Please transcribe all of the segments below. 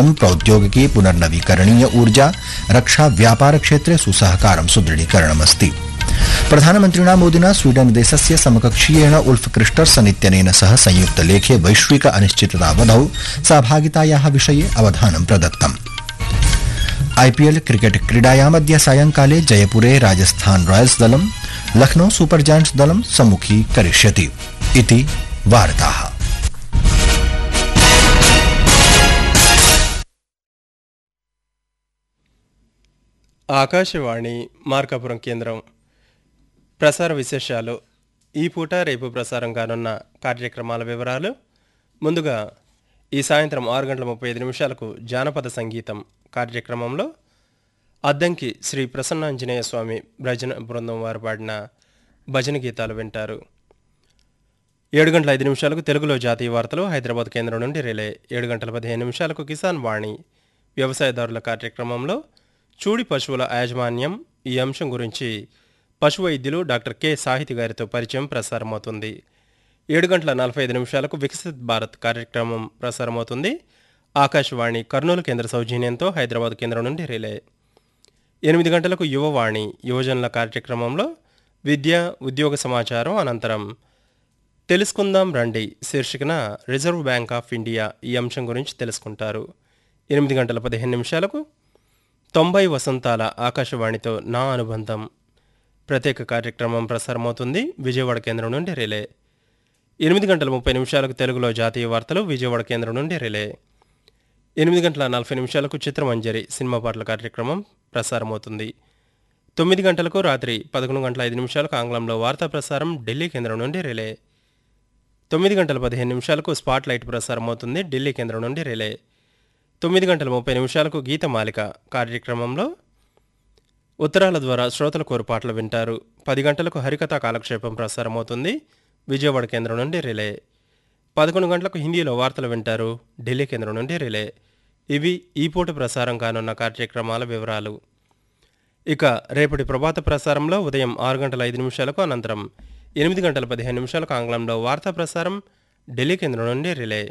परिवर्तन प्रौद्योगिकी पुनर्नवीकरणीय ऊर्जा रक्षा व्यापार क्षेत्रे सुसहकारं सुदृढीकरणमस्ति प्रधानमन्त्रिणा मोदिना स्वीडन देशस्य समकक्षीयेण उल्फ क्रिस्टर्सन इत्यनेन सह संयुक्तलेखे वैश्विक अनिश्चिततावधौ सहभागितायाः विषये अवधानं प्रदत्तम् आईपीएल क्रिकेट क्रीडायामद्य सायंकाले जयपुरे राजस्थान रॉयल्स दलं लखनऊ सुपर जायंट्स दलं सम्मुखीकरिष्यति इति वार्ताः ఆకాశవాణి మార్కాపురం కేంద్రం ప్రసార విశేషాలు ఈ పూట రేపు ప్రసారం కానున్న కార్యక్రమాల వివరాలు ముందుగా ఈ సాయంత్రం ఆరు గంటల ముప్పై ఐదు నిమిషాలకు జానపద సంగీతం కార్యక్రమంలో అద్దంకి శ్రీ ప్రసన్నాంజనేయ స్వామి భజన బృందం వారు పాడిన భజన గీతాలు వింటారు ఏడు గంటల ఐదు నిమిషాలకు తెలుగులో జాతీయ వార్తలు హైదరాబాద్ కేంద్రం నుండి రిలే ఏడు గంటల పదిహేను నిమిషాలకు కిసాన్ వాణి వ్యవసాయదారుల కార్యక్రమంలో చూడి పశువుల యాజమాన్యం ఈ అంశం గురించి పశు వైద్యులు డాక్టర్ కె సాహితి గారితో పరిచయం ప్రసారమవుతుంది ఏడు గంటల నలభై ఐదు నిమిషాలకు వికసిత్ భారత్ కార్యక్రమం ప్రసారమవుతుంది ఆకాశవాణి కర్నూలు కేంద్ర సౌజన్యంతో హైదరాబాద్ కేంద్రం నుండి రిలే ఎనిమిది గంటలకు యువవాణి యువజనుల కార్యక్రమంలో విద్య ఉద్యోగ సమాచారం అనంతరం తెలుసుకుందాం రండి శీర్షికన రిజర్వ్ బ్యాంక్ ఆఫ్ ఇండియా ఈ అంశం గురించి తెలుసుకుంటారు ఎనిమిది గంటల పదిహేను నిమిషాలకు తొంభై వసంతాల ఆకాశవాణితో నా అనుబంధం ప్రత్యేక కార్యక్రమం ప్రసారమవుతుంది విజయవాడ కేంద్రం నుండి రిలే ఎనిమిది గంటల ముప్పై నిమిషాలకు తెలుగులో జాతీయ వార్తలు విజయవాడ కేంద్రం నుండి రిలే ఎనిమిది గంటల నలభై నిమిషాలకు చిత్రమంజరి సినిమా పాటల కార్యక్రమం ప్రసారమవుతుంది తొమ్మిది గంటలకు రాత్రి పదకొండు గంటల ఐదు నిమిషాలకు ఆంగ్లంలో వార్తా ప్రసారం ఢిల్లీ కేంద్రం నుండి రిలే తొమ్మిది గంటల పదిహేను నిమిషాలకు స్పాట్ లైట్ ప్రసారం అవుతుంది ఢిల్లీ కేంద్రం నుండి రిలే తొమ్మిది గంటల ముప్పై నిమిషాలకు గీతమాలిక కార్యక్రమంలో ఉత్తరాల ద్వారా శ్రోతల కోరు పాటలు వింటారు పది గంటలకు హరికథా కాలక్షేపం ప్రసారమవుతుంది విజయవాడ కేంద్రం నుండి రిలే పదకొండు గంటలకు హిందీలో వార్తలు వింటారు ఢిల్లీ కేంద్రం నుండి రిలే ఇవి ఈ పూట ప్రసారం కానున్న కార్యక్రమాల వివరాలు ఇక రేపటి ప్రభాత ప్రసారంలో ఉదయం ఆరు గంటల ఐదు నిమిషాలకు అనంతరం ఎనిమిది గంటల పదిహేను నిమిషాలకు ఆంగ్లంలో వార్తా ప్రసారం ఢిల్లీ కేంద్రం నుండి రిలే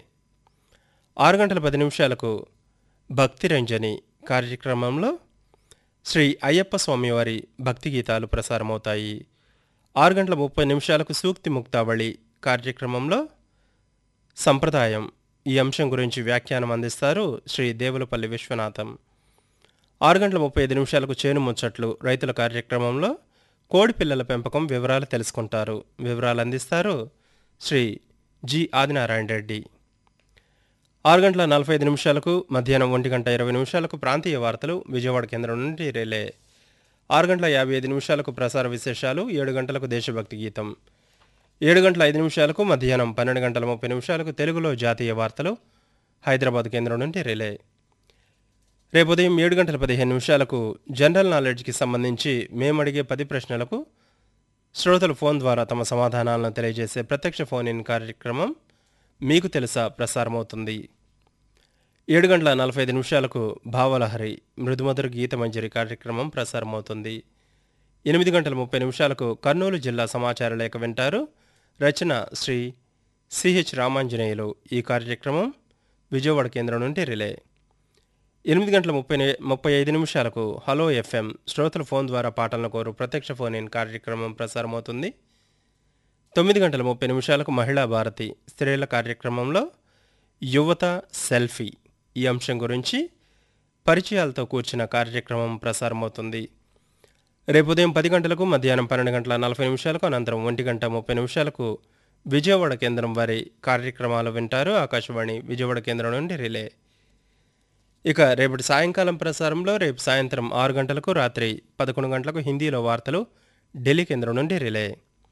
ఆరు గంటల పది నిమిషాలకు భక్తి రంజని కార్యక్రమంలో శ్రీ అయ్యప్ప స్వామివారి భక్తి గీతాలు ప్రసారమవుతాయి ఆరు గంటల ముప్పై నిమిషాలకు సూక్తి ముక్తావళి కార్యక్రమంలో సంప్రదాయం ఈ అంశం గురించి వ్యాఖ్యానం అందిస్తారు శ్రీ దేవులపల్లి విశ్వనాథం ఆరు గంటల ముప్పై ఐదు నిమిషాలకు చేను ముచ్చట్లు రైతుల కార్యక్రమంలో కోడి పిల్లల పెంపకం వివరాలు తెలుసుకుంటారు వివరాలు అందిస్తారు శ్రీ జి ఆదినారాయణ రెడ్డి ఆరు గంటల నలభై ఐదు నిమిషాలకు మధ్యాహ్నం ఒంటి గంట ఇరవై నిమిషాలకు ప్రాంతీయ వార్తలు విజయవాడ కేంద్రం నుండి రిలే ఆరు గంటల యాభై ఐదు నిమిషాలకు ప్రసార విశేషాలు ఏడు గంటలకు దేశభక్తి గీతం ఏడు గంటల ఐదు నిమిషాలకు మధ్యాహ్నం పన్నెండు గంటల ముప్పై నిమిషాలకు తెలుగులో జాతీయ వార్తలు హైదరాబాద్ కేంద్రం నుండి రిలే రేపు ఉదయం ఏడు గంటల పదిహేను నిమిషాలకు జనరల్ నాలెడ్జ్కి సంబంధించి మేము అడిగే పది ప్రశ్నలకు శ్రోతలు ఫోన్ ద్వారా తమ సమాధానాలను తెలియజేసే ప్రత్యక్ష ఫోన్ ఇన్ కార్యక్రమం మీకు తెలుసా ప్రసారమవుతుంది ఏడు గంటల నలభై ఐదు నిమిషాలకు భావలహరి మృదుమధుర గీతమంజరి కార్యక్రమం ప్రసారమవుతుంది ఎనిమిది గంటల ముప్పై నిమిషాలకు కర్నూలు జిల్లా సమాచార లేఖ వింటారు రచన శ్రీ సిహెచ్ రామాంజనేయులు ఈ కార్యక్రమం విజయవాడ కేంద్రం నుండి రిలే ఎనిమిది గంటల ముప్పై ని- ముప్పై ఐదు నిమిషాలకు హలో ఎఫ్ఎం శ్రోతల ఫోన్ ద్వారా పాటలను కోరు ప్రత్యక్ష ఫోన్ ఇన్ కార్యక్రమం ప్రసారమవుతుంది తొమ్మిది గంటల ముప్పై నిమిషాలకు మహిళా భారతి స్త్రీల కార్యక్రమంలో యువత సెల్ఫీ ఈ అంశం గురించి పరిచయాలతో కూర్చిన కార్యక్రమం ప్రసారమవుతుంది రేపు ఉదయం పది గంటలకు మధ్యాహ్నం పన్నెండు గంటల నలభై నిమిషాలకు అనంతరం ఒంటి గంట ముప్పై నిమిషాలకు విజయవాడ కేంద్రం వారి కార్యక్రమాలు వింటారు ఆకాశవాణి విజయవాడ కేంద్రం నుండి రిలే ఇక రేపటి సాయంకాలం ప్రసారంలో రేపు సాయంత్రం ఆరు గంటలకు రాత్రి పదకొండు గంటలకు హిందీలో వార్తలు ఢిల్లీ కేంద్రం నుండి రిలే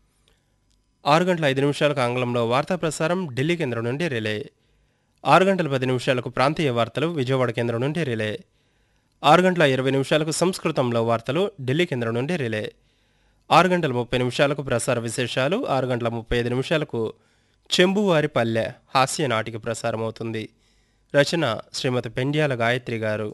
ఆరు గంటల ఐదు నిమిషాలకు ఆంగ్లంలో వార్తా ప్రసారం ఢిల్లీ కేంద్రం నుండి రిలే ఆరు గంటల పది నిమిషాలకు ప్రాంతీయ వార్తలు విజయవాడ కేంద్రం నుండి రిలే ఆరు గంటల ఇరవై నిమిషాలకు సంస్కృతంలో వార్తలు ఢిల్లీ కేంద్రం నుండి రిలే ఆరు గంటల ముప్పై నిమిషాలకు ప్రసార విశేషాలు ఆరు గంటల ముప్పై ఐదు నిమిషాలకు చెంబువారి పల్లె హాస్య నాటిక ప్రసారమవుతుంది రచన శ్రీమతి పెండ్యాల గాయత్రి గారు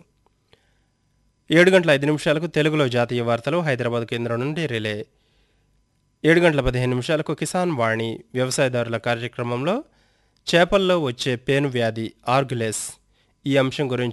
ఏడు గంటల ఐదు నిమిషాలకు తెలుగులో జాతీయ వార్తలు హైదరాబాద్ కేంద్రం నుండి రిలే ఏడు గంటల పదిహేను నిమిషాలకు కిసాన్ వాణి వ్యవసాయదారుల కార్యక్రమంలో చేపల్లో వచ్చే పేను వ్యాధి ఆర్గులెస్ ఈ అంశం గురించి